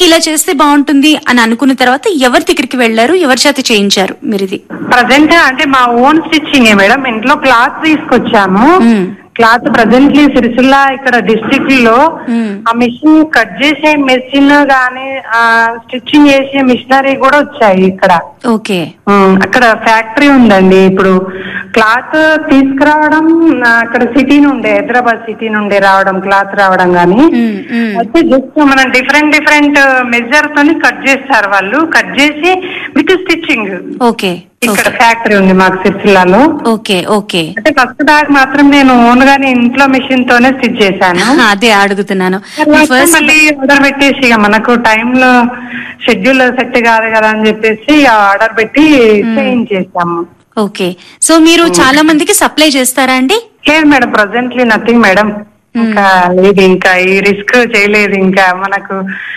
మీకు ఇలా చేస్తే బాగుంటుంది అని అనుకున్న తర్వాత ఎవరి దగ్గరికి వెళ్లారు ఎవరి చేత చేయించారు మీరు ఇది ప్రజెంట్ అంటే మా ఓన్ స్టిచ్చింగ్ మేడం ఇంట్లో క్లాత్ తీసుకొచ్చాము మ్మ్. క్లాత్ ప్రజెంట్లీ సిరిసిల్ల ఇక్కడ డిస్ట్రిక్ట్ లో మ్మ్. ఆ మిషన్ కట్ చేసే మెషిన్ గానీ ఆ స్టిచ్చింగ్ చేసే మిషనరీ కూడా వచ్చాయి ఇక్కడ ఓకే ఉమ్, అక్కడ ఫ్యాక్టరీ ఉందండి ఇప్పుడు క్లాత్ తీసుకురావడం ఆ, అక్కడ సిటీ నుండి హైదరాబాద్ సిటీ నుండి రావడం క్లాత్ రావడం గానీ మ్మ్, మ్మ్. అయితే జస్ట్ మనం డిఫరెంట్ డిఫరెంట్ మెజర్ తోని కట్ చేస్తారు వాళ్ళు కట్ చేసి విత్ స్టిచ్చింగ్ ఓకే ఇక్కడ ఓకే ఫ్యాక్టరీ ఉంది మాకు సిరిసిల్లాలో ఓకే ఓకే అంటే ఫస్ట్ దాకా మాత్రం నేను ఓన్ గానే ఇంట్లో మిషన్ తోనే స్టిచ్ చేశాను అదే అడుగుతున్నాను తర్వాత ఫస్ట్ మళ్ళీ ఆర్డర్ పెట్టేసి ఇక మనకు టైం లో షెడ్యూల్ సెట్ కాదు కదా అని చెప్పేసి ఆర్డర్ పెట్టి చేంజ్ చేసాము ఓకే సో మీరు చాలా మందికి సప్లై చేస్తారా అండి లేదు మేడం ప్రజెంట్లీ నథింగ్ మేడం ఇంకా లేదు ఇంకా ఈ రిస్క్ చేయలేదు ఇంకా మనకు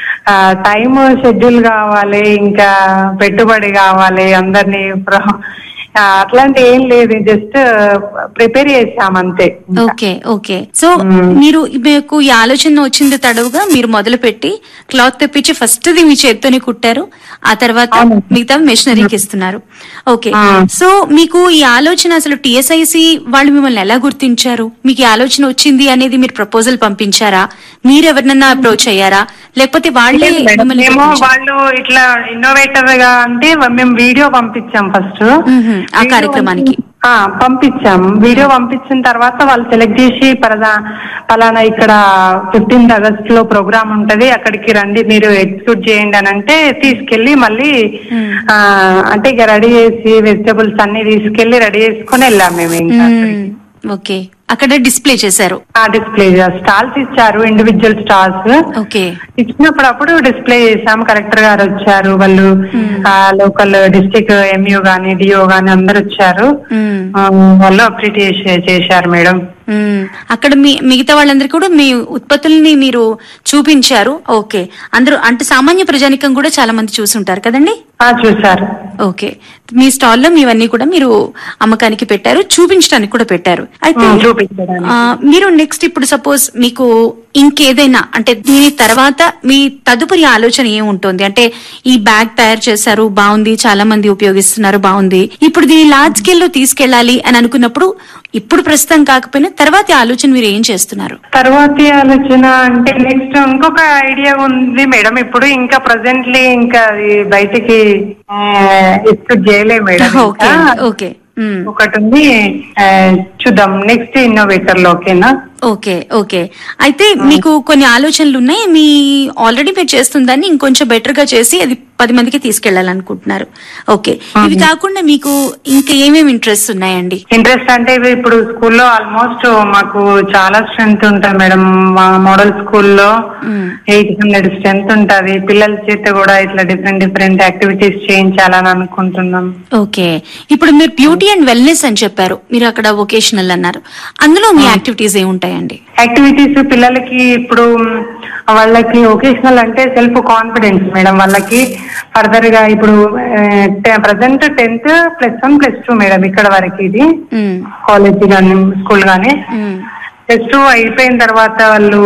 టైం షెడ్యూల్ కావాలి ఇంకా పెట్టుబడి కావాలి అందరినీ ప్ర- ఆ, అట్లాంటి ఏం లేదు జస్ట్ ప్రిపేర్ చేసాం అంతే ఇంకా. ఓకే ఓకే సో మీరు మీకు ఈ ఆలోచన వచ్చింది తడవుగా మీరు మొదలు పెట్టి క్లాత్ తెప్పించి ఫస్ట్ ది మీ చేత్తోనే కుట్టారు ఆ తర్వాత అవును. మిగతా మెషినరీకి ఇస్తున్నారు ఓకే ఆ. సో మీకు ఈ ఆలోచన అసలు టిఎస్ఐసి వాళ్ళు మిమ్మల్ని ఎలా గుర్తించారు మీకు ఈ ఆలోచన వచ్చింది అనేది మీరు ప్రపోజల్ పంపించారా మీరు ఎవరినన్నా అప్రోచ్ అయ్యారా లేకపోతే వాళ్ళే లేదు మేడం. మిమ్మల్ని మేము గుర్తించారా? వాళ్ళు ఇట్లా ఇన్నోవేటర్ గా అంటే మేము వీడియో పంపించాం ఫస్ట్ మ్మ్. ఆ కార్యక్రమానికి. ఆ, పంపించాం వీడియో పంపించిన తర్వాత వాళ్ళు సెలెక్ట్ చేసి పరదా పలానా ఇక్కడ ఫిఫ్టీన్త్ ఆగస్ట్ లో ప్రోగ్రామ్ ఉంటది అక్కడికి రండి మీరు ఎగ్జిక్యూట్ చేయండి అని అంటే తీసుకెళ్లి మళ్ళీ ఆ, అంటే ఇక రెడీ చేసి వెజిటబుల్స్ అన్ని తీసుకెళ్లి రెడీ చేసుకొని వెళ్ళాం మేము ఇంకా మ్మ్. ఓకే అక్కడ డిస్ప్లే చేశారు ఆ డిస్ప్లే స్టాల్స్ ఇచ్చారు ఇండివిజువల్ స్టాల్స్ ఓకే ఇచ్చినప్పుడు అప్పుడు డిస్ప్లే చేసాం కలెక్టర్ గారు వచ్చారు వాళ్ళు లోకల్ డిస్ట్రిక్ట్ ఎంఈఓ గాని డిఓ గాని అందరు వచ్చారు మ్మ్. ఆ, వాళ్ళు అప్డేట్ చేశారు మేడం మ్మ్. అక్కడ మీ మిగతా వాళ్ళందరికీ కూడా మీ ఉత్పత్తుల్ని మీరు చూపించారు ఓకే అందరూ అంటే సామాన్య ప్రజానికం కూడా చాలా మంది చూసుంటారు కదండి ఆ చూసారు ఓకే మీ స్టాల్లో మీవన్నీ కూడా మీరు అమ్మకానికి పెట్టారు చూపించడానికి కూడా పెట్టారు అయితే మ్మ్, చూపించడానికి. ఆ, మీరు నెక్స్ట్ ఇప్పుడు సపోజ్ మీకు ఇంకేదైనా అంటే దీని తర్వాత మీ తదుపరి ఆలోచన ఏముంటుంది అంటే ఈ బ్యాగ్ తయారు చేశారు బాగుంది చాలా మంది ఉపయోగిస్తున్నారు బాగుంది ఇప్పుడు దీన్ని లార్జ్ స్కేల్ లో తీసుకెళ్లాలి అని అనుకున్నప్పుడు ఇప్పుడు ప్రస్తుతం కాకపోయినా తర్వాతి ఆలోచన మీరు ఏం చేస్తున్నారు తర్వాతి ఆలోచన అంటే నెక్స్ట్ ఇంకొక ఐడియా ఉంది మేడం ఇప్పుడు ఇంకా ప్రజెంట్లీ ఇంకా అది బయటికి ఎక్స్పెక్ట్ చేయలే మేడం ఓకే ఇంకా. ఓకే మ్మ్. ఒకటి ఉంది ఆ, చూద్దాం నెక్స్ట్ ఇన్నోవేటర్ లో ఓకేనా ఓకే ఓకే అయితే మీకు కొన్ని ఆలోచనలు ఉన్నాయి మీ ఆల్రెడీ మీరు చేస్తుందాన్ని ఇంకొంచెం బెటర్ గా చేసి అది పది మందికి తీసుకెళ్లాలనుకుంటున్నారు ఓకే ఇవి కాకుండా మీకు ఇంకా ఏమేమి ఇంట్రెస్ట్ ఉన్నాయండి ఇంట్రెస్ట్ అంటే ఇవి ఇప్పుడు స్కూల్లో ఆల్మోస్ట్ మాకు చాలా స్ట్రెంత్ ఉంటుంది మేడం మా మోడల్ స్కూల్లో మ్మ్. ఎయిట్ హండ్రెడ్ స్ట్రెంత్ ఉంటది పిల్లల చేత కూడా ఇట్లా డిఫరెంట్ డిఫరెంట్ యాక్టివిటీస్ చేయించాలని అనుకుంటున్నాం ఓకే ఇప్పుడు మీరు బ్యూటీ అండ్ వెల్నెస్ అని చెప్పారు మీరు అక్కడ వొకేషనల్ అన్నారు అందులో మీ యాక్టివిటీస్ ఏముంటాయండి యాక్టివిటీస్ పిల్లలకి ఇప్పుడు మ్, వాళ్ళకి ఒకేషనల్ అంటే సెల్ఫ్ కాన్ఫిడెన్స్ మేడం వాళ్ళకి ఫర్దర్ గా ఇప్పుడు present tenth plus one plus two madam ఇక్కడ వరకు ఇది మ్మ్. కాలేజ్ కానీ స్కూల్ కానీ మ్మ్. ప్లస్ టూ అయిపోయిన తర్వాత వాళ్ళు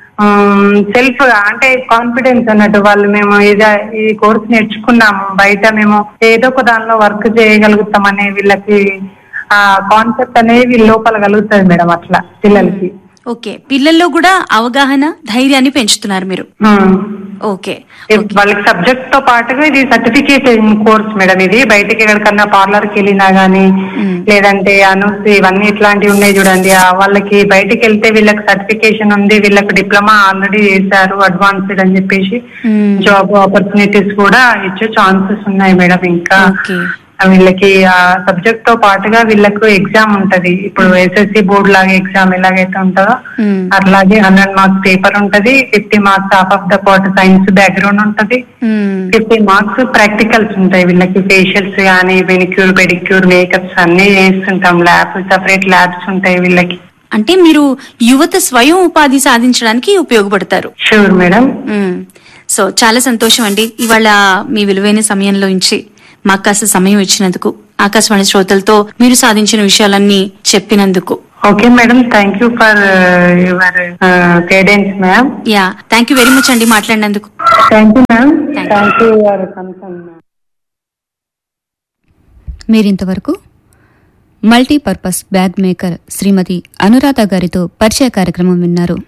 సెల్ఫ్ అంటే కాన్ఫిడెన్స్ అన్నట్టు వాళ్ళు మేము ఇది ఈ కోర్స్ నేర్చుకున్నాము బయట మేము ఏదో ఒక దానిలో వర్క్ చేయగలుగుతాం అనే వీళ్ళకి ఆ కాన్సెప్ట్ అనేది లోపల కలుగుతుంది మేడం అట్లా పిల్లలకి ఓకే పిల్లల్లో కూడా అవగాహన ధైర్యాన్ని పెంచుతున్నారు మీరు ఉమ్. ఓకే ఇప్ వాళ్ళకి సబ్జెక్ట్ తో పాటుగా ఇది సర్టిఫికేషన్ కోర్స్ మేడం ఇది బయటకి ఎక్కడికన్నా పార్లర్ కి వెళ్ళినా గానీ మ్మ్. లేదంటే అనూస్ ఇవన్నీ ఇట్లాంటివి ఉన్నాయి చూడండి ఆ వాళ్ళకి బయటికి వెళ్తే వీళ్ళకి సర్టిఫికేషన్ ఉంది వీళ్ళకి డిప్లొమా ఆల్రెడీ చేశారు అడ్వాన్స్డ్ అని చెప్పేసి మ్మ్. జాబ్ ఆపర్చునిటీస్ కూడా ఇచ్చే ఛాన్సెస్ ఉన్నాయి మేడం ఇంకా ఓకే ఆ వీళ్ళకి ఆ సబ్జెక్ట్ తో పాటుగా వీళ్ళకు ఎగ్జామ్ ఉంటది ఇప్పుడు ఎస్ఎస్సి బోర్డు లాగా ఎగ్జామ్ ఎలాగైతే ఉంటుందో మ్మ్. అట్లాగే హండ్రెడ్ మార్క్స్ పేపర్ ఉంటది fifty marks half of the part science background ఉంటది మ్మ్. ఫిఫ్టీ మార్క్స్ ప్రాక్టికల్స్ ఉంటాయి వీళ్ళకి ఫేషియల్స్ కానీ మెనిక్యూర్ పెడిక్యూర్ మేకప్స్ అన్ని చేస్తుంటాం ల్యాబ్ సపరేట్ ల్యాబ్స్ ఉంటాయి వీళ్ళకి అంటే మీరు యువత స్వయం ఉపాధి సాధించడానికి ఉపయోగపడతారు షూర్ మేడం మ్మ్. సో చాలా సంతోషం అండి ఇవాళ మీ విలువైన సమయంలో ఉంచి మాకు కాస్త సమయం ఇచ్చినందుకు ఆకాశవాణి శ్రోతలతో మీరు సాధించిన విషయాలన్నీ చెప్పినందుకు okay madam thank you for your guidance ma'am yeah thank you very much అండి మాట్లాడినందుకు thank you ma'am Thank you. Thank you your concern ma'am మీరింతవరకు multipurpose bag maker Shrimati Anuradha గారితో పరిచయ కార్యక్రమం విన్నారు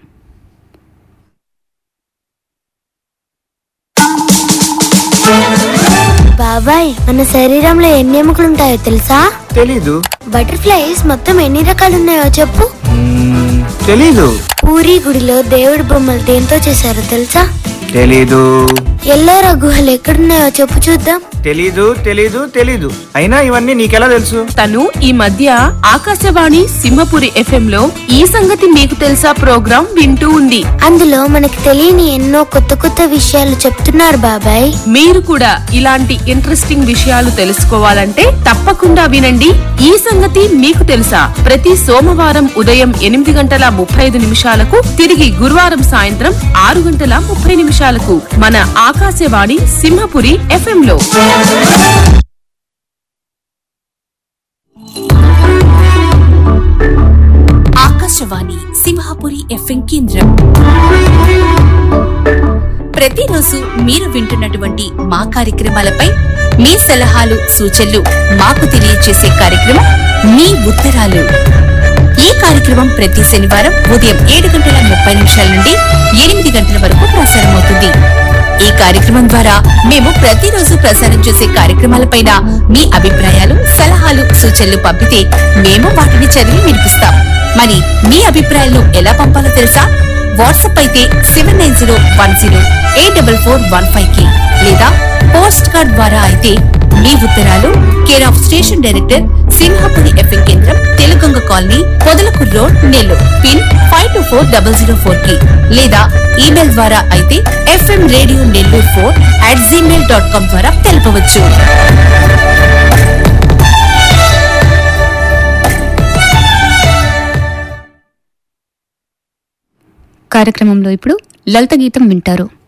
బాబాయ్ మన శరీరంలో ఎన్ని ఎముకలు ఉంటాయో తెలుసా తెలీదు బటర్ఫ్లైస్ మొత్తం ఎన్ని రకాలు ఉన్నాయో చెప్పు మ్మ్, తెలీదు పూరి గుడిలో దేవుడి బొమ్మలు దేంతో చేశారో తెలుసా తెలీదు ఎల్లోరా గుహలు ఎక్కడున్నాయో చెప్పు చూద్దాం తెలీదు తెలీదు తెలీదు అయినా ఇవన్నీ నీకెలా తెలుసు తను ఈ మధ్య ఆకాశవాణి సింహపురి ఎఫ్ఎం లో ఈ సంగతి మీకు తెలుసా ప్రోగ్రాం వింటూ ఉంది అందులో మనకి తెలియని ఎన్నో కొత్త కొత్త విషయాలు చెప్తున్నారు బాబాయ్ మీరు కూడా ఇలాంటి ఇంట్రెస్టింగ్ విషయాలు తెలుసుకోవాలంటే తప్పకుండా వినండి ఈ సంగతి మీకు తెలుసా ప్రతి సోమవారం ఉదయం ఎనిమిది గంటల ముప్పై ఐదు నిమిషాలకు తిరిగి గురువారం సాయంత్రం ఆరు గంటల ముప్పై నిమిషాలకు మన ఆకాశవాణి సింహపురి ఎఫ్ఎం లో ఆకాశవాణి సింహాపురి ఎఫ్ఎం కేంద్రం ప్రతిరోజు మీరు వింటున్నటువంటి మా కార్యక్రమాలపై మీ సలహాలు సూచనలు మాకు తెలియజేసే కార్యక్రమం మీ ఉత్తరాలు ఈ కార్యక్రమం ప్రతి శనివారం ఉదయం ఏడు గంటల ముప్పై నిమిషాల నుండి ఎనిమిది గంటల వరకు ప్రసారమవుతుంది ఈ కార్యక్రమం ద్వారా మేము ప్రతిరోజు ప్రసారం చేసే కార్యక్రమాలపైన మీ అభిప్రాయాలు సలహాలు సూచనలు పంపితే మేము వాటిని చదివి వినిపిస్తాం మరి మీ అభిప్రాయాలను ఎలా పంపాలో తెలుసా వాట్సాప్ అయితే seven nine zero one zero eight double four one five కి లేదా పోస్ట్ కార్డ్ ద్వారా అయితే మీ ఉత్తరాలు care of station director Simhapuri FM కేంద్రం Telugu Ganga colony Podalakuru road Nellore pin five two four double zero four కి లేదా ఈమెయిల్ ద్వారా అయితే FM radio Nellore four at Gmail dot com ద్వారా తెలపవచ్చు కార్యక్రమంలో ఇప్పుడు లలిత గీతం వింటారు